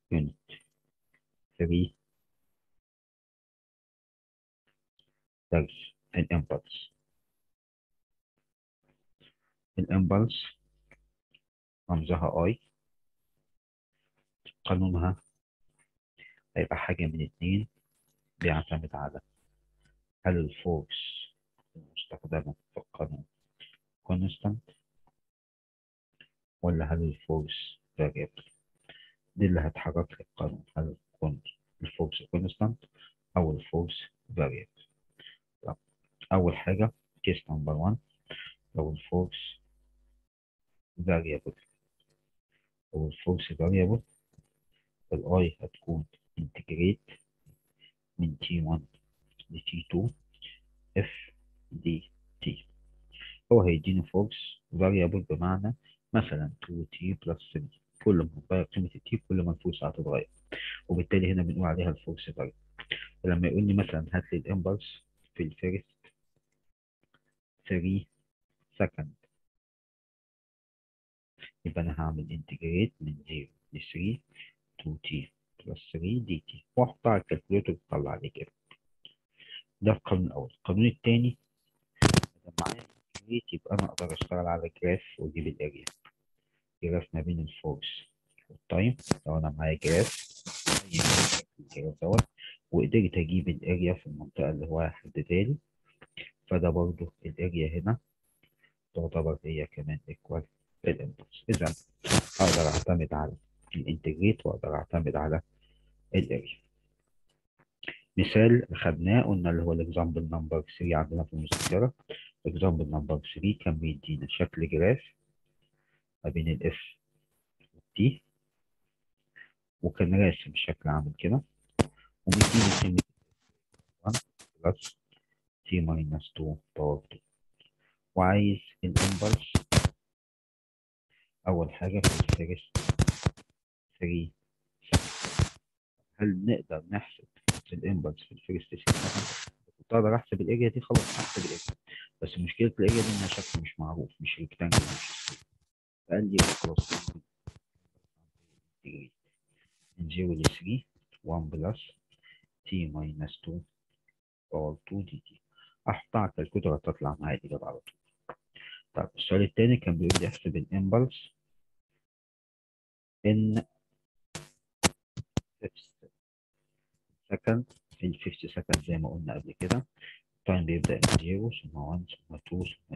يونت 3 درس الامبلس الامبلس رمزها اي قانونها هيبقى حاجة من اتنين بيعتمد على هل الفورس المستخدمة في القانون constant ولا هل الفورس variable دي اللي هتحرك لي القانون هل يكون الفورس constant أو الفورس variable طب أول حاجة كيس نمبر 1 لو الفورس variable لو الفورس variable الاي هتكون integrate من T1 ل T2 F دي T هو هيديني فورس variable بمعنى مثلا 2T plus 3 كل ما هتغير قيمة التي كل ما الفورس هتتغير وبالتالي هنا بنقول عليها الفورس variable فلما يقول لي مثلا هات لي الامبلس في الفيرست 3 سكند يبقى انا هعمل انتجريت من 0 ل 3 2t بلس 3 dt واحطها على الكالكوليتر تطلع لي كده ده القانون الاول القانون الثاني اذا معايا انتجريت يبقى انا اقدر اشتغل على جراف واجيب الاريا جراف ما بين الفورس والتايم لو انا معايا جراف الجراف دوت وقدرت اجيب الاريا في المنطقه اللي هو هيحددها لي فده برضو الاريا هنا تعتبر هي كمان ايكوال الامبلس اذا اقدر اعتمد على الانتجريت واقدر اعتمد على الاريا مثال خدناه قلنا اللي هو الاكزامبل نمبر 3 عندنا في المذكره الاكزامبل نمبر 3 كان بيدينا شكل جراف ما بين الاف والتي وكان راسم شكل عامل كده ومديني قيمه 1 بلس تي ماينس 2 باور 2 وعايز الامبلس اول حاجه في الفيرست 3 هل نقدر نحسب الامبلس في الفيرست 3 كنت اقدر احسب الاريا دي خلاص احسب الاريا بس مشكله الاريا دي انها شكل مش معروف مش ريكتانجل مش فقال لي خلاص من 0 ل 3 1 بلس تي ماينس 2 باور 2 دي تي احطها على الكالكوليتر هتطلع معايا الاجابه على طول طب السؤال الثاني كان بيقول لي احسب الامبلس ان سكند في ال 50 سكند زي ما قلنا قبل كده التايم بيبدأ من 0 ثم 1 ثم 2 ثم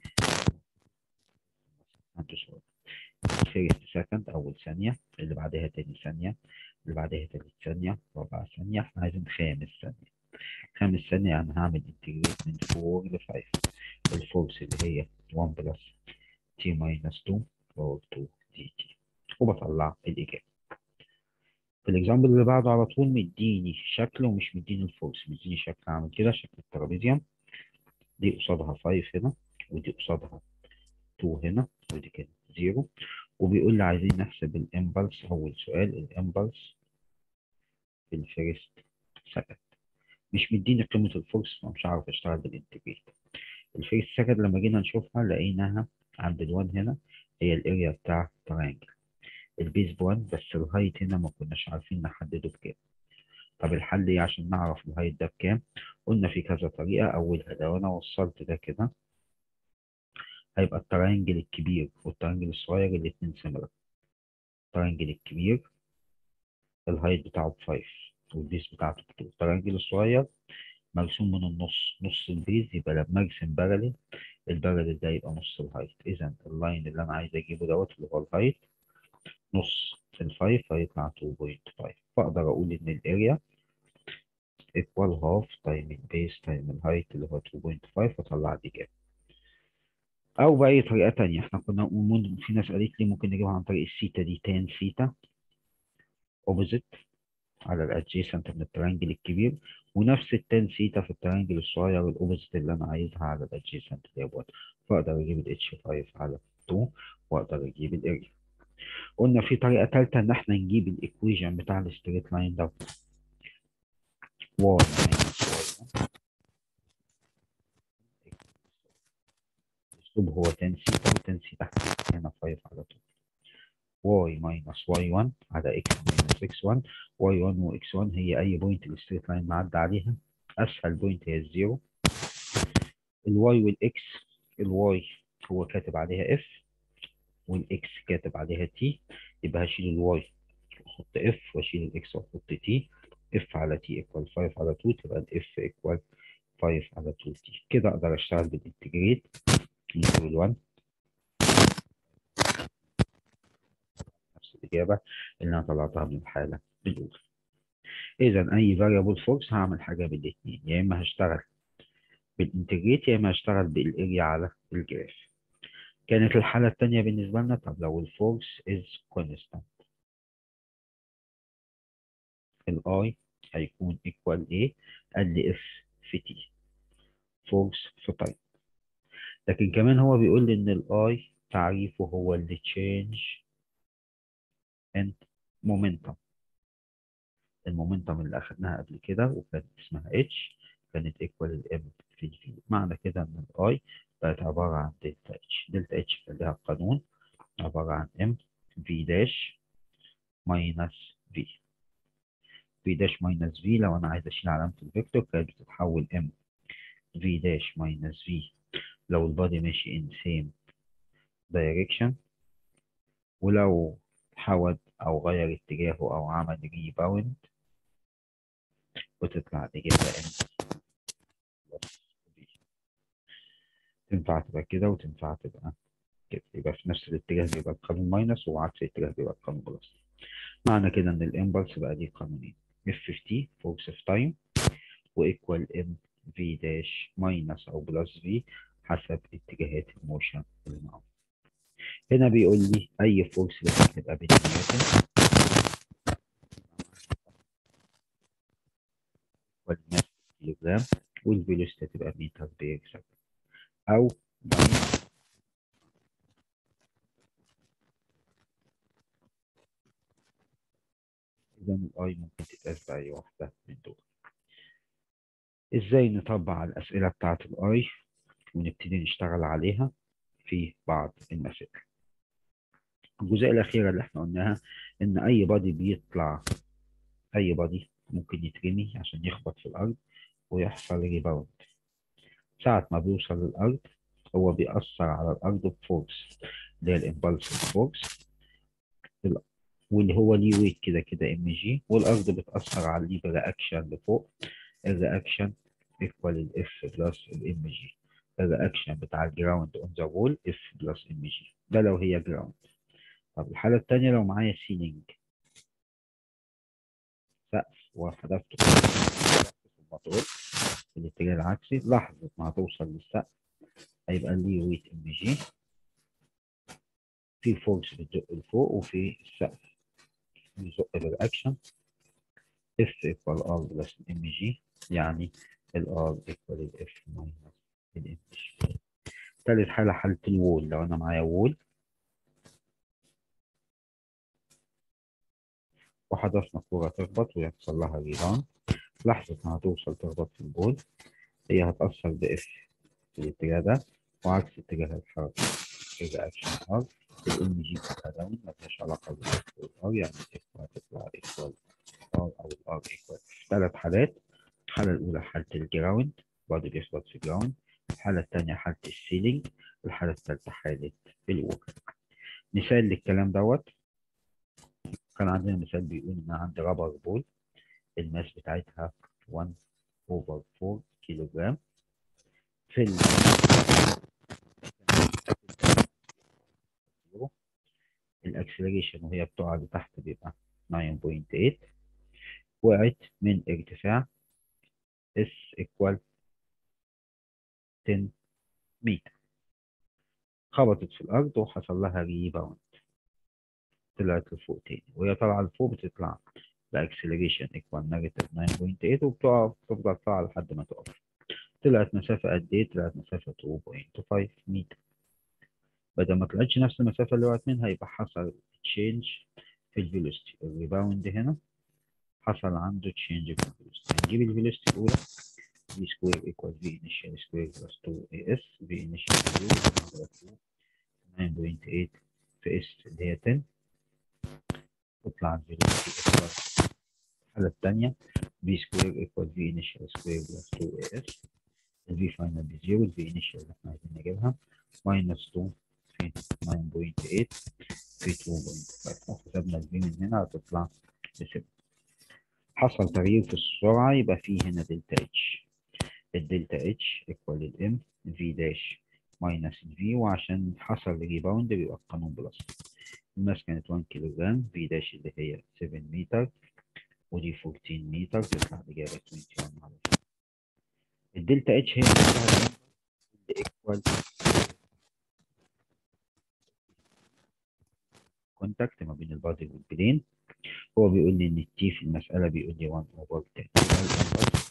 3 فيرست سكند أول ثانية اللي بعدها تاني ثانية اللي بعدها تالت ثانية رابع ثانية احنا عايزين خامس ثانية خامس ثانية أنا هعمل انتجريت من 4 ل 5 الفورس اللي هي 1 بلس تي ماينس 2 باور 2 دي تي وبطلع الإجابة في الاكزامبل اللي بعده على طول مديني شكل ومش مديني الفورس مديني شكل عامل كده شكل الترابيزيوم دي قصادها 5 هنا ودي قصادها 2 هنا ودي كده 0 وبيقول لي عايزين نحسب الامبلس اول سؤال الامبلس في الفيرست سكند مش مديني قيمة الفورس فمش هعرف اشتغل بالانتجريت الفيرست سكند لما جينا نشوفها لقيناها عند الوان هنا هي الاريا بتاع ترينجل البيز بوان بس الهايت هنا ما كناش عارفين نحدده بكام طب الحل ايه عشان نعرف الهايت ده بكام قلنا في كذا طريقة اولها لو انا وصلت ده كده هيبقى الترينجل الكبير والترينجل الصغير الاتنين سيميلر الترينجل الكبير الهايت بتاعه بفايف والبيز بتاعته بتو الترينجل الصغير مرسوم من النص نص البيز يبقى لما ارسم بارلل البارلل ده يبقى نص الهايت اذا اللاين اللي انا عايز اجيبه دوت اللي هو الهايت نص في الفايف هيطلع 2.5 فاقدر اقول ان الاريا equal half تايم البيس تايم الهايت اللي هو 2.5 واطلع دي كام او باي طريقه تانية احنا كنا ممكن في ناس قالت لي ممكن نجيبها عن طريق السيتا دي تان سيتا اوبوزيت على الادجيسنت من الترينجل الكبير ونفس التان سيتا في الترينجل الصغير الاوبوزيت اللي انا عايزها على الادجيسنت دوت فاقدر اجيب الاتش 5 على 2 واقدر اجيب الاريا قلنا في طريقة تالتة إن إحنا نجيب الإيكويجن بتاع الستريت لاين ده واي ماينس واي الأسلوب هو تان سيتا وتان سيتا هنا 5 على طول y minus y1 على x minus x1 y1 و x1 هي أي بوينت الستريت لاين معدى عليها أسهل بوينت هي الزيرو الواي والإكس الواي هو كاتب عليها f والإكس كاتب عليها t يبقى هشيل الواي واحط f واشيل الإكس واحط t f على t equal 5 على 2 تبقى ال f equal 5 على 2 t كده أقدر أشتغل بالإنتجريت من ال 1 نفس الإجابة اللي أنا طلعتها من الحالة الأولى. إذا أي variable force هعمل حاجة بالاتنين يا إما هشتغل بالإنتجريت يا إما هشتغل بالإريا على الجراف. كانت الحالة التانية بالنسبة لنا طب لو الفورس is constant ال I هيكون equal إيه؟ قال لي F في T force في time لكن كمان هو بيقول لي إن ال I تعريفه هو اللي change and momentum المومنتم اللي اخدناها قبل كده وكانت اسمها اتش كانت ايكوال الام في الفي معنى كده ان الاي بقت عباره عن دلتا اتش دلتا اتش كان لها قانون عباره عن ام في داش ماينس في في داش ماينس في لو انا عايز اشيل علامه الفيكتور كانت بتتحول ام في داش ماينس في لو البادي ماشي ان سيم دايركشن ولو حود او غير اتجاهه او عمل ريباوند وتطلع الإجابة ام تنفع تبقى كده وتنفع تبقى كده يبقى في نفس الاتجاه بيبقى القانون ماينس وعكس الاتجاه بيبقى القانون بلس معنى كده ان الامبلس بقى ليه قانونين اف في تي فورس اوف تايم وايكوال ام في داش ماينس او بلس في حسب اتجاهات الموشن اللي معاهم هنا بيقول لي اي فورس لازم تبقى بالنيوتن والماس كيلو جرام والفيلوسيتي تبقى متر بير سكند او اذا الاي ممكن تتقاس باي واحده من دول ازاي نطبق على الاسئله بتاعه الاي ونبتدي نشتغل عليها في بعض المسائل الجزئيه الاخيره اللي احنا قلناها ان اي بادي بيطلع اي بادي ممكن يترمي عشان يخبط في الارض ويحصل ريباوند ساعة ما بيوصل للأرض هو بيأثر على الأرض بفورس اللي هي الإمبالسيف فورس واللي هو ليه ويت كده كده ام جي والأرض بتأثر عليه برياكشن لفوق الرياكشن ايكوال الاف بلس الام جي الرياكشن بتاع الجراوند اون ذا وول اف بلس ام جي ده لو هي جراوند طب الحالة التانية لو معايا سيلينج سقف وحذفته في الموتور في الاتجاه العكسي لحظة ما هتوصل للسقف هيبقى ليه ويت ام جي في فورس بتزق لفوق وفي السقف بيزق بالأكشن اف ايكوال ار بلس ام جي يعني الار ايكوال الاف ماينس الام جي تالت حالة حالة الوول لو أنا معايا وول وحدثنا كورة تخبط ويحصل لها ريباوند لحظة ما هتوصل تخبط في البول هي هتأثر بإف في الاتجاه ده وعكس اتجاه الحركة الرياكشن ار الام جي بتبقى داون ملهاش علاقة بالإف والار يعني الإف هتطلع إيكوال ار أو الار إيكوال ثلاث حالات الحالة الأولى حالة الجراوند برضه بيخبط في جراوند الحالة الثانية حالة السيلينج الحالة الثالثة حالة الوول مثال للكلام دوت كان عندنا مثال بيقول ان عندي رابر بول الماس بتاعتها 1 اوفر 4 كيلو جرام في ال الاكسلريشن وهي بتقع لتحت بيبقى 9.8 وقعت من ارتفاع S equal 10 متر خبطت في الأرض وحصل لها ريباوند طلعت لفوق تاني وهي طالعة لفوق بتطلع بأكسلريشن ايكوال نيجاتيف 9.8 وبتقع تفضل طالعة لحد ما تقف طلعت مسافة قد إيه؟ طلعت مسافة 2.5 متر بدل ما طلعتش نفس المسافة اللي وقعت منها يبقى حصل تشينج في الفيلوسيتي الريباوند هنا حصل عنده تشينج في الفيلوسيتي هنجيب الفيلوسيتي الأولى v square equals v initial square plus 2as v initial square 9.8 في s اللي هي 10 تطلع الفيلوسيتي ايكوال الحالة الثانية v سكوير ايكوال v initial سكوير بلس 2 as ال v final بزيرو ال v initial اللي احنا عايزين نجيبها minus 2 في 9.8 في 2.5 لو حسبنا ال v من هنا هتطلع بسبعة حصل تغيير في السرعة يبقى في هنا دلتا اتش الدلتا اتش ايكوال الام في داش ماينس الفي وعشان حصل ريباوند بيبقى القانون بلس الماس كانت 1 كيلو جرام في داش اللي هي 7 متر ودي 14 متر تطلع الإجابة 21 على الدلتا اتش هي نفسها ايكوال كونتاكت ما بين البادي والبلين هو بيقول لي ان التي في المسألة بيقول لي 1 اوفر 10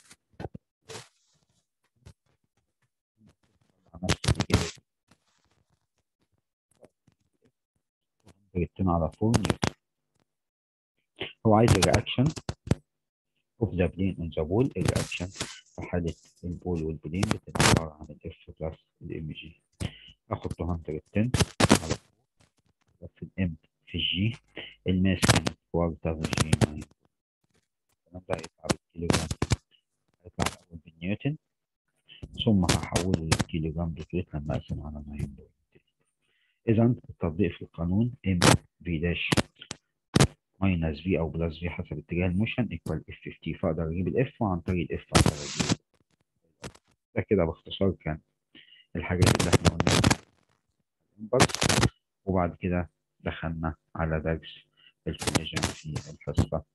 جبتنا على 4 نيوتن هو عايز الرياكشن اوف ذا بلين اون ذا بول الرياكشن في حالة البول والبلين بتبقى عبارة عن الاف بلس الام جي اخد 210 على 4 بلس الام في الجي الماس كانت كوارتر جي 9 الكلام ده هيطلع بالكيلو جرام هيطلع الأول بالنيوتن ثم هحوله للكيلو جرام دوت لما اقسم على 9 إذا التطبيق في القانون ام في داش ماينس في أو بلس في حسب اتجاه الموشن ايكوال اف في تي فأقدر أجيب الاف وعن طريق الاف أقدر أجيب ده كده باختصار كان الحاجات اللي احنا قلناها الإمبلس وبعد كده دخلنا على درس الكوليجن في الحصة